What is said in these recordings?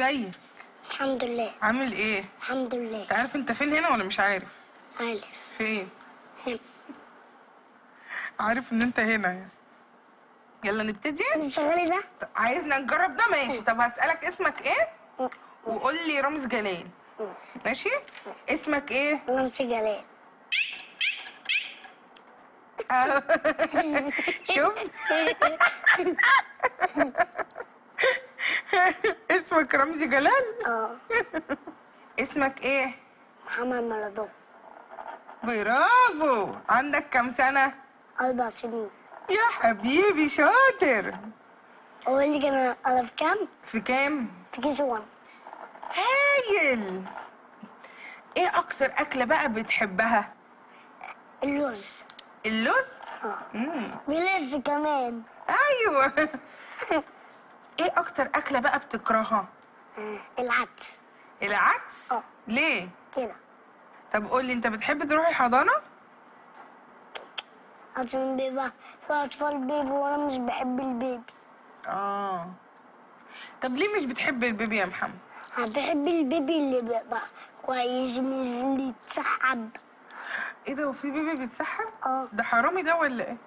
ازيك الحمد لله عامل ايه الحمد لله انت عارف انت فين هنا ولا مش عارف عارف فين هم. عارف ان انت هنا يعني يلا نبتدي شغالي ده طب عايزنا نجرب ده ماشي طب هسألك اسمك ايه وقول لي رامز جلال ماشي اسمك ايه نمسي جلال شوف اسمك رمزي جلال اه اسمك ايه محمد مارادونا برافو عندك كام سنة أربع سنين يا حبيبي شاطر أقول لك أنا أنا في كام؟ في كام في كيس 1 هايل ايه اكتر اكلة بقى بتحبها اللوز اللوز اه مم. بيلف كمان ايوه ايه اكتر اكلة بقى بتكرهها آه، العدس العدس اه. ليه كده طب قول لي انت بتحب تروح الحضانة عشان بيبقى في أطفال بيبي وأنا مش بحب البيبي اه طب ليه مش بتحب البيبي يا محمد أنا بحب البيبي اللي بيبقى كويس مش اللي يتسحب ايه ده وفي بيبي بيتسحب اه ده حرامي ده ولا ايه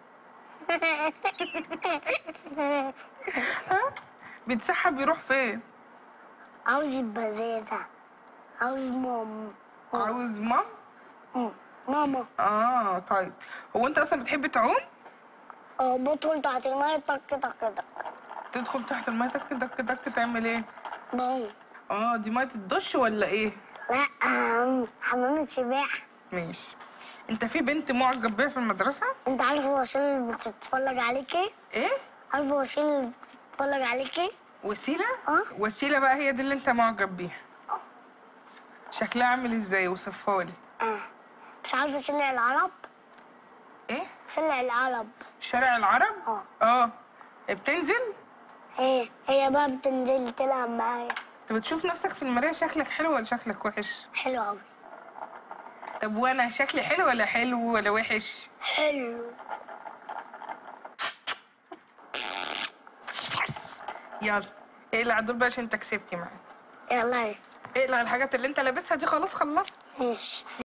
ها بيتسحب يروح فين عاوز يبقى زي ده عاوز ماما عاوز مام مم. ماما اه طيب هو انت اصلا بتحب تعوم اه بدخل تحت المية طق طق طق تدخل تحت الميه تك تك تك تعمل ايه بعوم اه دي ميه الدش ولا ايه لا آم، حمام السباحة ماشي انت في بنت معجب بيها في المدرسه انت عارف الوسيلة اللي بتتفرج عليك ايه؟ ايه عارف الوسيلة اللي بتتفرج عليك ايه؟ وسيله اه. وسيله بقى هي دي اللي انت معجب بيها اه. شكلها عامل ازاي وصفها لي اه مش عارفة سلع العرب؟ ايه سلع العرب شارع العرب اه اه بتنزل هي هي بقى بتنزل تلعب معايا انت بتشوف نفسك في المرايه شكلك حلو ولا شكلك وحش حلو أوي طب وانا شكلي حلو ولا حلو ولا وحش حلو يلا اقلع دول بقى عشان انت كسبتي معايا يلا اقلع الحاجات اللي انت لابسها دي خلاص خلصت ماشي